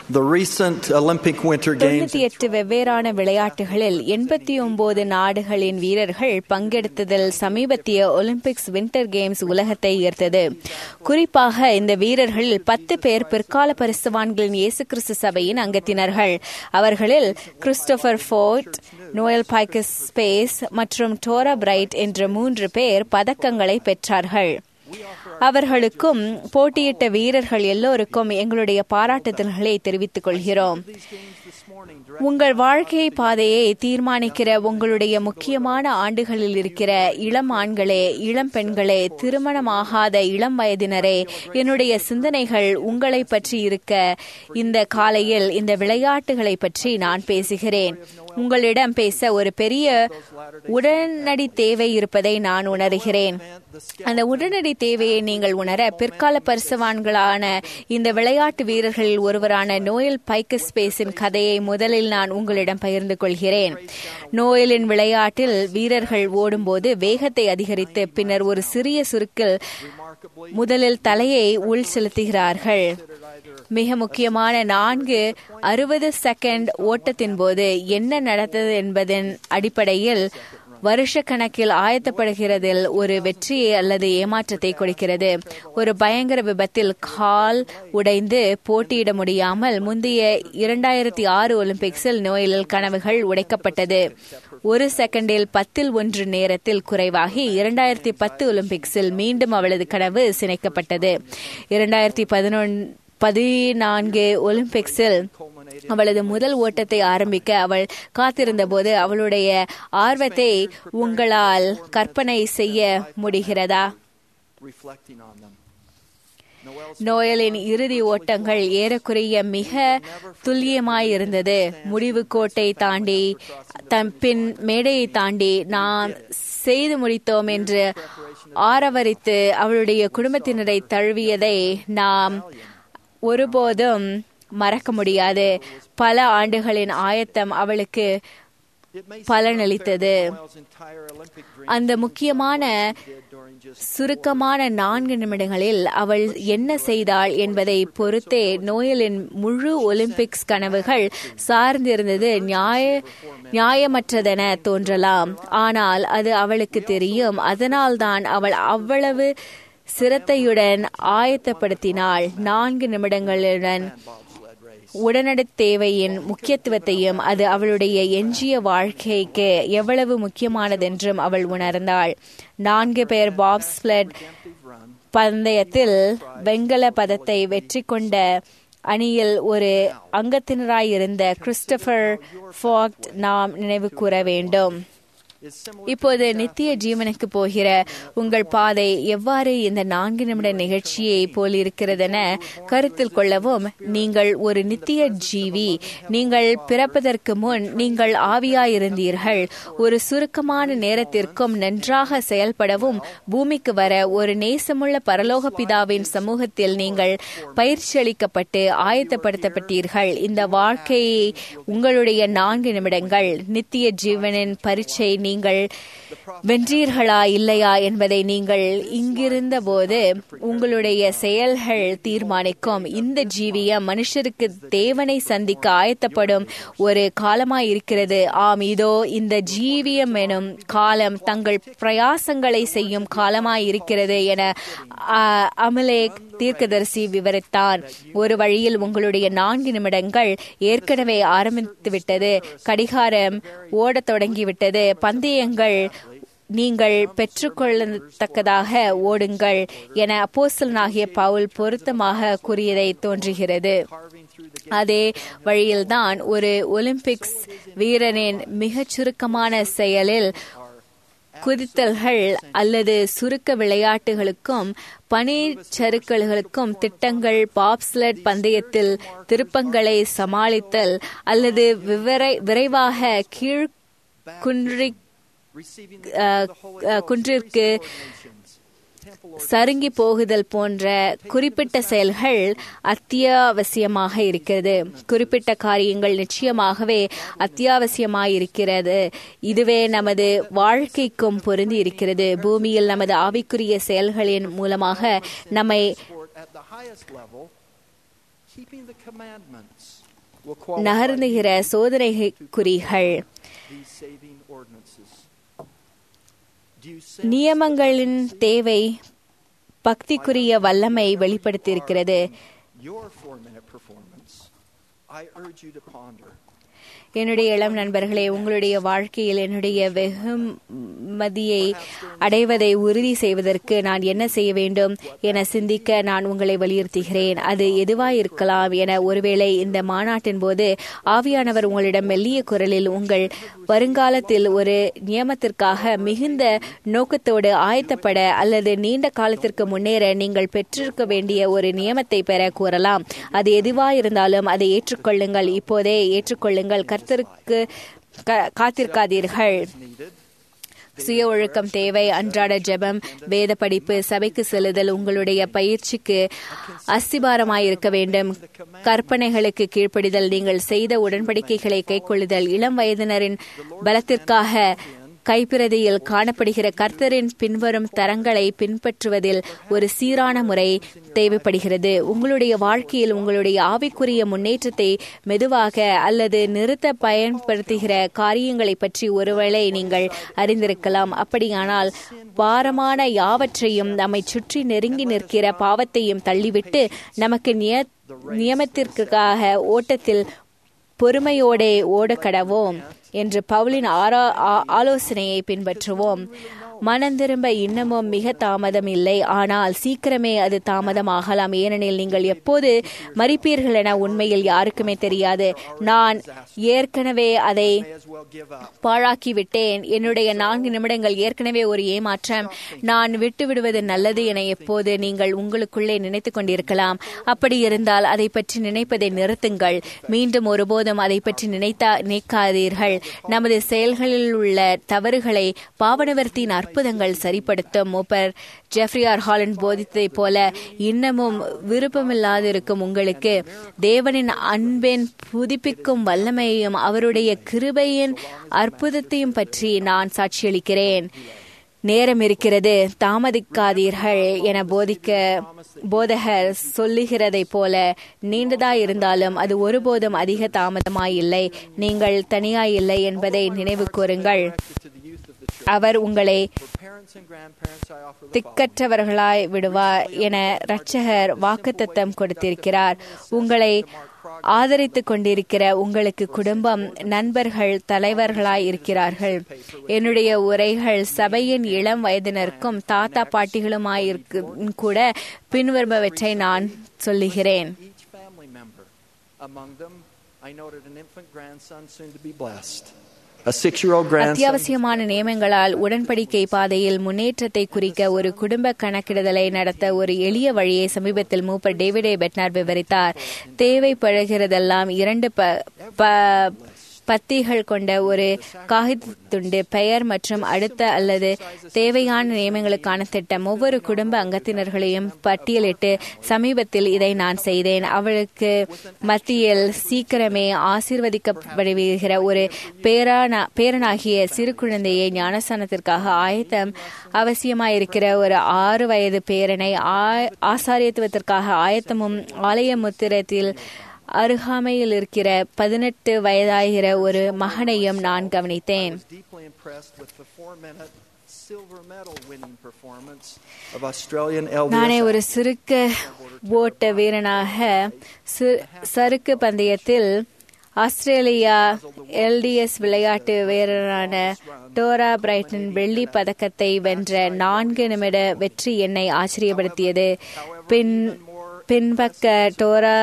The recent Olympic Winter Games தொண்ணூத்தி எட்டு வெவ்வேறான விளையாட்டுகளில் எண்பத்தி ஒன்பது நாடுகளின் வீரர்கள் பங்கெடுத்ததில் சமீபத்திய ஒலிம்பிக்ஸ் வின்டர் கேம்ஸ் உலகத்தை ஈர்த்தது குறிப்பாக இந்த வீரர்களில் பத்து பேர் பிற்கால பரிசுவான்களின் இயேசு கிறிஸ்து சபையின் அங்கத்தினர்கள் அவர்களில் கிறிஸ்டோபர் ஃபோர்ட் நோயல் பைக்கஸ் ஸ்பேஸ் மற்றும் டோரா பிரைட் என்ற மூன்று பேர் பதக்கங்களை பெற்றார்கள் அவர்களுக்கும் போட்டியிட்ட வீரர்கள் எல்லோருக்கும் எங்களுடைய பாராட்டுதல்களை தெரிவித்துக் கொள்கிறோம் உங்கள் வாழ்க்கை பாதையை தீர்மானிக்கிற உங்களுடைய முக்கியமான ஆண்டுகளில் இருக்கிற இளம் ஆண்களே இளம் பெண்களே திருமணமாகாத இளம் வயதினரே என்னுடைய சிந்தனைகள் உங்களை பற்றி இருக்க இந்த காலையில் இந்த விளையாட்டுகளை பற்றி நான் பேசுகிறேன் உங்களிடம் பேச ஒரு பெரிய உடனடி தேவை இருப்பதை நான் உணர்கிறேன் அந்த உடனடி தேவையை நீங்கள் உணர பிற்கால பரிசவான்களான இந்த விளையாட்டு வீரர்களில் ஒருவரான நோயல் பைக்கஸ் பேஸின் கதையை முதலில் நான் உங்களிடம் பகிர்ந்து கொள்கிறேன் நோயலின் விளையாட்டில் வீரர்கள் ஓடும்போது வேகத்தை அதிகரித்து பின்னர் ஒரு சிறிய சுருக்கில் முதலில் தலையை உள் செலுத்துகிறார்கள் மிக முக்கியமான நான்கு அறுபது செகண்ட் ஓட்டத்தின் போது என்ன நடந்தது என்பதன் அடிப்படையில் வருஷ கணக்கில் ஆயத்தப்படுகிறதில் ஒரு வெற்றியை அல்லது ஏமாற்றத்தை கொடுக்கிறது ஒரு பயங்கர விபத்தில் கால் உடைந்து போட்டியிட முடியாமல் முந்தைய இரண்டாயிரத்தி ஆறு ஒலிம்பிக்ஸில் நோயலில் கனவுகள் உடைக்கப்பட்டது ஒரு செகண்டில் பத்தில் ஒன்று நேரத்தில் குறைவாகி இரண்டாயிரத்தி பத்து ஒலிம்பிக்ஸில் மீண்டும் அவளது கனவு சிணைக்கப்பட்டது இரண்டாயிரத்தி பதினொன்று பதினான்கு ஒலிம்பிக்ஸில் அவளது முதல் ஓட்டத்தை ஆரம்பிக்க அவள் காத்திருந்த போது அவளுடைய ஆர்வத்தை உங்களால் கற்பனை செய்ய முடிகிறதா நோயலின் இறுதி ஓட்டங்கள் ஏறக்குறைய மிக துல்லியமாயிருந்தது முடிவு கோட்டை தாண்டி தன் பின் மேடையை தாண்டி நாம் செய்து முடித்தோம் என்று ஆரவரித்து அவளுடைய குடும்பத்தினரை தழுவியதை நாம் ஒருபோதும் மறக்க முடியாது பல ஆண்டுகளின் ஆயத்தம் அவளுக்கு பலனளித்தது அந்த முக்கியமான சுருக்கமான நான்கு நிமிடங்களில் அவள் என்ன செய்தாள் என்பதை பொறுத்தே நோயலின் முழு ஒலிம்பிக்ஸ் கனவுகள் சார்ந்திருந்தது நியாய நியாயமற்றதென தோன்றலாம் ஆனால் அது அவளுக்கு தெரியும் அதனால்தான் அவள் அவ்வளவு சிரத்தையுடன் ஆயத்தப்படுத்தினாள் நான்கு நிமிடங்களுடன் உடனடி தேவையின் முக்கியத்துவத்தையும் அது அவளுடைய எஞ்சிய வாழ்க்கைக்கு எவ்வளவு முக்கியமானதென்றும் அவள் உணர்ந்தாள் நான்கு பேர் பாப்ஸ்லெட் பந்தயத்தில் வெண்கல பதத்தை வெற்றி கொண்ட அணியில் ஒரு அங்கத்தினராயிருந்த கிறிஸ்டபர் ஃபாக்ட் நாம் நினைவு கூற வேண்டும் இப்போது நித்திய ஜீவனுக்கு போகிற உங்கள் பாதை எவ்வாறு இந்த நான்கு நிமிட நிகழ்ச்சியை போல் இருக்கிறதென கருத்தில் கொள்ளவும் நீங்கள் ஒரு நித்திய ஜீவி நீங்கள் பிறப்பதற்கு முன் நீங்கள் ஆவியாயிருந்தீர்கள் ஒரு சுருக்கமான நேரத்திற்கும் நன்றாக செயல்படவும் பூமிக்கு வர ஒரு நேசமுள்ள பரலோக பிதாவின் சமூகத்தில் நீங்கள் பயிற்சி அளிக்கப்பட்டு ஆயத்தப்படுத்தப்பட்டீர்கள் இந்த வாழ்க்கையை உங்களுடைய நான்கு நிமிடங்கள் நித்திய ஜீவனின் பரீட்சை நீங்கள் வென்றீர்களா இல்லையா என்பதை நீங்கள் இங்கிருந்த போது உங்களுடைய செயல்கள் தீர்மானிக்கும் இந்த ஜீவியம் மனுஷருக்கு தேவனை சந்திக்க ஆயத்தப்படும் ஒரு காலமாய் இருக்கிறது ஆம் இதோ இந்த ஜீவியம் எனும் காலம் தங்கள் பிரயாசங்களை செய்யும் காலமாய் இருக்கிறது என அமலேக் தீர்க்கதரிசி விவரித்தான் ஒரு வழியில் உங்களுடைய நான்கு நிமிடங்கள் ஏற்கனவே ஆரம்பித்துவிட்டது கடிகாரம் ஓடத் தொடங்கிவிட்டது பந்தயங்கள் நீங்கள் பெற்றுக்கொள்ளத்தக்கதாக ஓடுங்கள் என அப்போசலனாகிய பவுல் பொருத்தமாக கூறியதை தோன்றுகிறது அதே வழியில்தான் ஒரு ஒலிம்பிக்ஸ் வீரனின் மிகச் சுருக்கமான செயலில் குதித்தல்கள் அல்லது சுருக்க விளையாட்டுகளுக்கும் பனிச்சறுக்கல்களுக்கும் திட்டங்கள் பாப்ஸ்லெட் பந்தயத்தில் திருப்பங்களை சமாளித்தல் அல்லது விவரை விரைவாக கீழ் குன்றி குன்றிற்கு சருங்கி போகுதல் போன்ற குறிப்பிட்ட செயல்கள் அத்தியாவசியமாக இருக்கிறது குறிப்பிட்ட காரியங்கள் நிச்சயமாகவே அத்தியாவசியமாயிருக்கிறது இதுவே நமது வாழ்க்கைக்கும் பொருந்தி இருக்கிறது பூமியில் நமது ஆவிக்குரிய செயல்களின் மூலமாக நம்மை keeping the commandments will qualify நகர்ந்துகிற சோதனை குறிகள் these saving ordinances. Do you sense நியமங்களின் தேவை பக்திக்குரிய வல்லமை வெளிப்படுத்தியிருக்கிறது your four-minute performance? I urge you to ponder. என்னுடைய இளம் நண்பர்களே உங்களுடைய வாழ்க்கையில் என்னுடைய வெகுமதியை அடைவதை உறுதி செய்வதற்கு நான் என்ன செய்ய வேண்டும் என சிந்திக்க நான் உங்களை வலியுறுத்துகிறேன் அது எதுவாய் இருக்கலாம் என ஒருவேளை இந்த மாநாட்டின் போது ஆவியானவர் உங்களிடம் மெல்லிய குரலில் உங்கள் வருங்காலத்தில் ஒரு நியமத்திற்காக மிகுந்த நோக்கத்தோடு ஆயத்தப்பட அல்லது நீண்ட காலத்திற்கு முன்னேற நீங்கள் பெற்றிருக்க வேண்டிய ஒரு நியமத்தை பெற கூறலாம் அது எதுவாயிருந்தாலும் அதை ஏற்றுக்கொள்ளுங்கள் இப்போதே ஏற்றுக்கொள்ளுங்கள் கர்த்தருக்கு க- காத்திருக்காதீர்கள் Needed. சுய ஒழுக்கம் தேவை அன்றாட ஜெபம் வேத படிப்பு சபைக்கு செல்லுதல் உங்களுடைய பயிற்சிக்கு அஸ்திபாரமாயிருக்க வேண்டும் கற்பனைகளுக்கு கீழ்ப்படிதல் நீங்கள் செய்த உடன்படிக்கைகளை கைக்கொள்ளுதல் இளம் வயதினரின் பலத்திற்காக கைப்பிரதியில் காணப்படுகிற கர்த்தரின் பின்வரும் தரங்களை பின்பற்றுவதில் ஒரு சீரான முறை தேவைப்படுகிறது உங்களுடைய வாழ்க்கையில் உங்களுடைய ஆவிக்குரிய முன்னேற்றத்தை மெதுவாக அல்லது நிறுத்த பயன்படுத்துகிற காரியங்களை பற்றி ஒருவேளை நீங்கள் அறிந்திருக்கலாம் அப்படியானால் பாரமான யாவற்றையும் நம்மை சுற்றி நெருங்கி நிற்கிற பாவத்தையும் தள்ளிவிட்டு நமக்கு நிய நியமத்திற்காக ஓட்டத்தில் பொறுமையோடே ஓடக்கடவோம் என்று பவுலின் ஆரா ஆ- ஆலோசனையை பின்பற்றுவோம் மனம் திரும்ப இன்னமும் மிக தாமதம் இல்லை ஆனால் சீக்கிரமே அது தாமதமாகலாம் ஏனெனில் நீங்கள் எப்போது மறிப்பீர்கள் என உண்மையில் யாருக்குமே தெரியாது நான் ஏற்கனவே அதை May as well give up. பாழாக்கி விட்டேன் என்னுடைய நான்கு நிமிடங்கள் ஏற்கனவே ஒரு ஏமாற்றம் நான் விட்டு விடுவது நல்லது என எப்போது நீங்கள் உங்களுக்குள்ளே நினைத்துக் கொண்டிருக்கலாம் அப்படி இருந்தால் அதை பற்றி நினைப்பதை நிறுத்துங்கள் மீண்டும் ஒருபோதும் அதை பற்றி நினைத்தா நினைக்காதீர்கள் நமது செயல்களில் உள்ள தவறுகளை பாவனவர்த்தியின் அற்புதங்கள் சரிப்படுத்தும் மூப்பர் ஜெஃப்ரியார் ஹாலண்ட் போதித்ததைப் போல இன்னமும் விருப்பமில்லாதிருக்கும் உங்களுக்கு தேவனின் அன்பின் புதுப்பிக்கும் வல்லமையையும் அவருடைய கிருபையின் அற்புதத்தையும் பற்றி நான் சாட்சியளிக்கிறேன் நேரம் இருக்கிறது தாமதிக்காதீர்கள் என போதிக்க போதகர் சொல்லுகிறதைப் போல நீண்டதாய் இருந்தாலும் அது ஒருபோதும் அதிக தாமதமாயில்லை நீங்கள் தனியாயில்லை என்பதை நினைவு கூறுங்கள் To the youth of the church. அவர் உங்களை For parents and grandparents, I offer the following. திக்கற்றவர்களாய் விடுவார் என இரட்சகர் வாக்குத்தத்தம் கொடுத்திருக்கிறார் உங்களை ஆதரித்துக் கொண்டிருக்கிற உங்களுக்கு குடும்பம் நண்பர்கள் தலைவர்களாய் இருக்கிறார்கள் என்னுடைய உரைகள் சபையின் இளம் வயதினருக்கும் தாத்தா பாட்டிகளுமாயிருக்கும் கூட பின்வருபவற்றை நான் சொல்லுகிறேன் Each family member. Among them, I noted an infant grandson soon to be blessed. A six-year-old grandson. அத்தியாவசியமான நியமங்களால் உடன்படிக்கை பாதையில் முன்னேற்றத்தை குறிக்க ஒரு குடும்ப கணக்கிடுதலை நடத்த ஒரு எளிய வழியை சமீபத்தில் மூப்பர் டேவிடே பெட்னார் விவரித்தார் தேவைப்படுகிறதெல்லாம் இரண்டு ப- ப- பத்திகள் கொண்ட ஒரு காகித துண்டு பெயர் மற்றும் அடுத்த அல்லது தேவையான நியமங்களுக்கான திட்டம் ஒவ்வொரு குடும்ப அங்கத்தினர்களையும் பட்டியலிட்டு சமீபத்தில் இதை நான் செய்தேன் அவளுக்கு மத்தியில் சீக்கிரமே ஆசீர்வதிக்கப்படுகிற ஒரு பேரான பேரனாகிய சிறு குழந்தையை ஞானஸ்தானத்திற்காக ஆயத்தம் அவசியமாயிருக்கிற ஒரு ஆறு வயது பேரனை ஆ- ஆசாரியத்துவத்திற்காக ஆயத்தமும் ஆலய முத்திரத்தில் அருகாமையில் இருக்கிற பதினெட்டு வயதாகிற ஒரு மகனையும் நான் கவனித்தேன் was deeply impressed with the four-minute silver medal winning performance of Australian நானே LDS ஒரு சிறுக்க ஓட்ட வீரனாக சு- சறுக்கு பந்தயத்தில் ஆஸ்திரேலியா எல்டிஎஸ் விளையாட்டு வீரரான டோரா பிரைட்டன் வெள்ளி பதக்கத்தை வென்ற நான்கு நிமிட வெற்றி என்னை ஆச்சரியப்படுத்தியது பின் பின்பக்க டோரா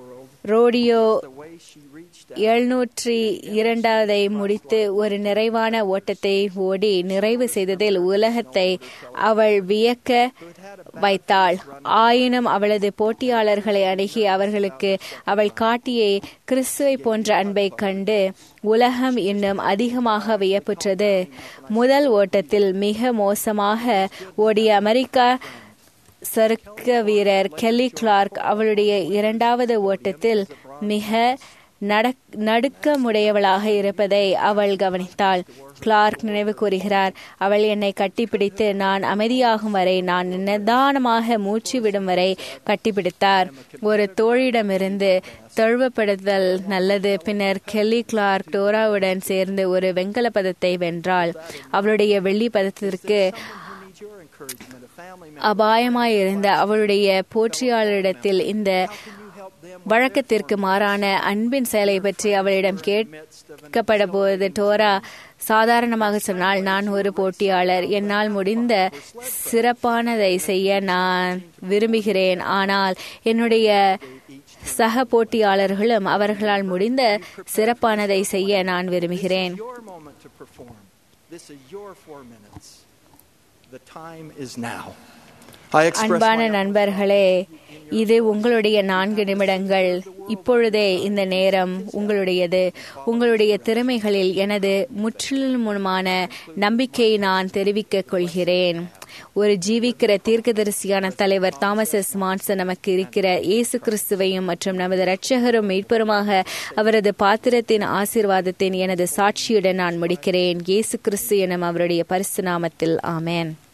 ரோடியோ the way she reached எழுநூற்றி இரண்டாவதை முடித்து ஒரு நிறைவான ஓட்டத்தை ஓடி நிறைவு செய்ததில் உலகத்தை அவள் வியக்க வைத்தாள் ஆயினும் அவளது போட்டியாளர்களை அணுகி அவர்களுக்கு அவள் காட்டிய கிறிஸ்துவை போன்ற அன்பை கண்டு உலகம் இன்னும் அதிகமாக வியப்புற்றது முதல் ஓட்டத்தில் மிக மோசமாக ஓடிய அமெரிக்கா சறுக்க வீரர் கெல்லி கிளார்க் அவளுடைய இரண்டாவது ஓட்டத்தில் மிக நடக்- நடுக்கமுடையவளாக இருப்பதை அவள் கவனித்தாள் கிளார்க் நினைவு கூறுகிறார் அவள் என்னை கட்டிப்பிடித்து நான் அமைதியாகும் வரை நான் நிதானமாக மூச்சு விடும் வரை கட்டிப்பிடித்தார் ஒரு தோழியிடமிருந்து தழுவப்படுதல் நல்லது பின்னர் கெல்லி கிளார்க் டோராவுடன் சேர்ந்து ஒரு வெண்கல பதத்தை வென்றாள் அவளுடைய வெள்ளி பதத்திற்கு Needs your encouragement, a family member. அபாயமாயிருந்த அவளுடைய போற்றியாளரிடத்தில் இந்த வழக்கத்திற்கு மாறான அன்பின் செயலை பற்றி அவளிடம் கேட்கப்பட போது டோரா சாதாரணமாக சொன்னால் நான் ஒரு போட்டியாளர் என்னால் முடிந்த சிறப்பானதை செய்ய நான் விரும்புகிறேன் ஆனால் என்னுடைய சக போட்டியாளர்களும் அவர்களால் முடிந்த சிறப்பானதை செய்ய நான் விரும்புகிறேன் Your moment to perform. This is your four minutes. The time is now. I express அன்பான my நண்பர்களே இது உங்களுடைய நான்கு நிமிடங்கள் இப்பொழுதே இந்த நேரம் உங்களுடையது உங்களுடைய திறமைகளில் எனது முற்றிலுமான நம்பிக்கையை நான் தெரிவிக்கக் கொள்கிறேன் ஒரு ஜீவிக்கிற தீர்க்கதரிசியான தலைவர் தாமஸ் எஸ் மான்சன் நமக்கு இருக்கிற இயேசு கிறிஸ்துவையும் மற்றும் நமது இரட்சகரும் மீட்பருமாக அவரது பாத்திரத்தின் ஆசீர்வாதத்தின் எனது சாட்சியுடன் நான் முடிக்கிறேன் இயேசு கிறிஸ்து எனும் அவருடைய பரிசு நாமத்தில் ஆமென்